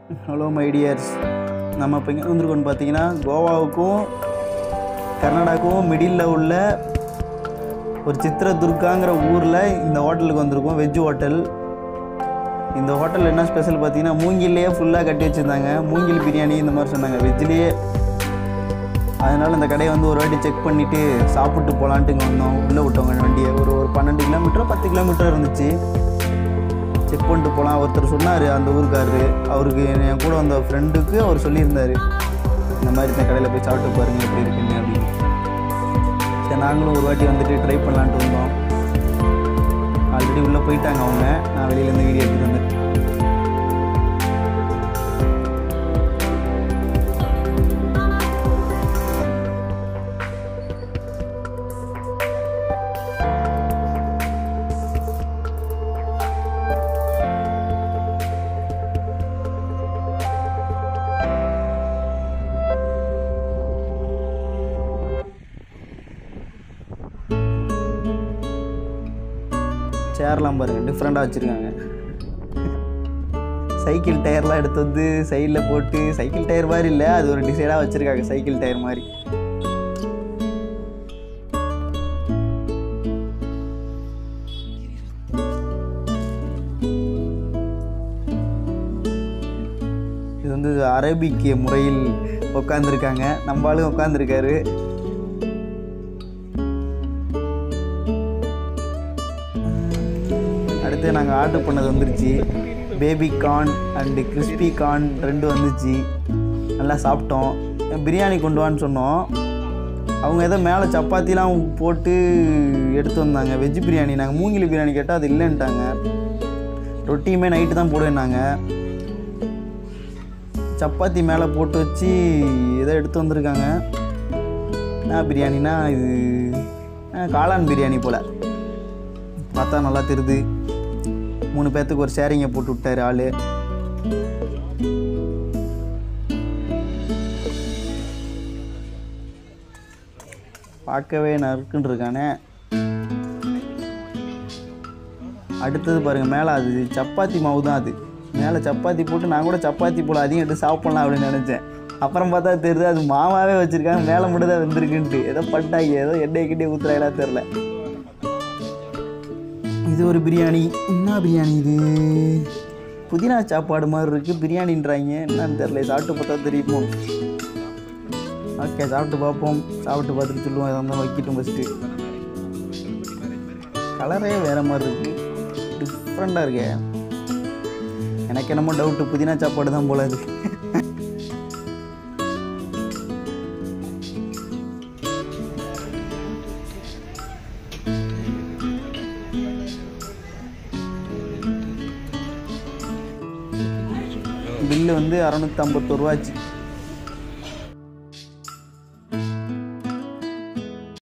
hello my tears நம்ம இப்போ இங்கே வந்திருக்கோம்னு பார்த்தீங்கன்னா கோவாவுக்கும் கர்நாடகாவுக்கும் மிடில் உள்ள ஒரு சித்திரதுர்காங்கிற ஊரில் இந்த ஹோட்டலுக்கு வந்திருக்கோம் வெஜ் ஹோட்டல் இந்த ஹோட்டலில் என்ன ஸ்பெஷல் பார்த்தீங்கன்னா மூங்கிலேயே ஃபுல்லாக கட்டி வச்சுருந்தாங்க மூங்கில் பிரியாணி இந்த மாதிரி சொன்னாங்க வெஜ்லேயே அதனால் இந்த கடையை வந்து ஒரு வாட்டி செக் பண்ணிவிட்டு சாப்பிட்டு போகலான்ட்டு இங்கே வந்தோம் உள்ளே விட்டவங்க வண்டியை ஒரு ஒரு பன்னெண்டு கிலோமீட்டரோ பத்து கிலோமீட்டர் இருந்துச்சு செக் பண்ணிட்டு போகலாம் ஒருத்தர் சொன்னார் அந்த ஊருக்காரரு அவருக்கு என் கூட வந்த ஃப்ரெண்டுக்கு அவர் சொல்லியிருந்தார் இந்த மாதிரி இந்த கடையில் போய் சாப்பிட்டு பாருங்க எப்படி இருக்குன்னு அப்படின்னு சரி நாங்களும் ஒரு வாட்டி வந்துட்டு ட்ரை பண்ணலான்ட்டு வந்தோம் ஆல்ரெடி உள்ளே போயிட்டாங்க அவங்க நான் வெளியிலேருந்து வீடியோ எடுத்துகிட்டு வந்தேன் சேர்லாம் பாருங்கள் டிஃப்ரெண்ட்டாக வச்சுருக்காங்க சைக்கிள் டயர்லாம் எடுத்து வந்து சைடில் போட்டு சைக்கிள் டயர் மாதிரி இல்லை அது ஒரு டிசைனாக வச்சுருக்காங்க சைக்கிள் டயர் மாதிரி இது வந்து அரபிக் முறையில் உட்காந்துருக்காங்க நம்ம ஆளும் உட்காந்துருக்காரு அடுத்து நாங்கள் ஆர்டர் பண்ணது வந்துருச்சு baby corn and crispy corn ரெண்டு வந்துச்சு நல்லா சாப்பிட்டோம் பிரியாணி கொண்டு வான்னு சொன்னோம் அவங்க ஏதோ மேலே சப்பாத்திலாம் போட்டு எடுத்து வந்தாங்க வெஜ் பிரியாணி நாங்கள் மூங்கில் பிரியாணி கேட்டால் அது இல்லைன்ட்டாங்க ரொட்டியுமே நைட்டு தான் போடுவேன்னாங்க சப்பாத்தி மேலே போட்டு வச்சு ஏதோ எடுத்து வந்திருக்காங்க என்ன பிரியாணினா இது ஆ, காளான் பிரியாணி போல் பார்த்தா நல்லா தெரியுது மூணு பேர்த்துக்கு ஒரு ஷேரிங்கை போட்டு விட்டாரு ஆள் பார்க்கவே நறுக்குன்னு இருக்கானே அடுத்தது பாருங்கள் மேலே அது சப்பாத்தி மாவு தான் அது மேலே சப்பாத்தி போட்டு நான் கூட சப்பாத்தி போல் அதையும் எடுத்து சாப்பிட்லாம் அப்படின்னு நினச்சேன் அப்புறம் பார்த்தா தெரியுது அது மாவாவே வச்சுருக்காங்க மேலே மட்டும் தான் வெந்திருக்குன்ட்டு ஏதோ பட்டாங்க ஏதோ எண்ணெய் கிட்டே ஊற்றுறாங்களா தெரில இது ஒரு பிரியாணி என்ன பிரியாணி இது புதினா சாப்பாடு மாதிரி இருக்குது பிரியாணின்றாங்க என்னன்னு தெரில சாப்பிட்டு பார்த்தா தெரியுமோ ஓகே சாப்பிட்டு பார்ப்போம் சாப்பிட்டு பார்த்துட்டு சொல்லுவோம் எதாக இருந்தாலும் வைக்கட்டும் ஃபஸ்ட்டு கலரே வேறு மாதிரி இருக்குது டிஃப்ரெண்ட்டாக இருக்கே எனக்கு என்னமோ டவுட்டு புதினா சாப்பாடு தான் போல அது பில்லு வந்து அறநூற்றம்பத்தொரு ரூபாச்சு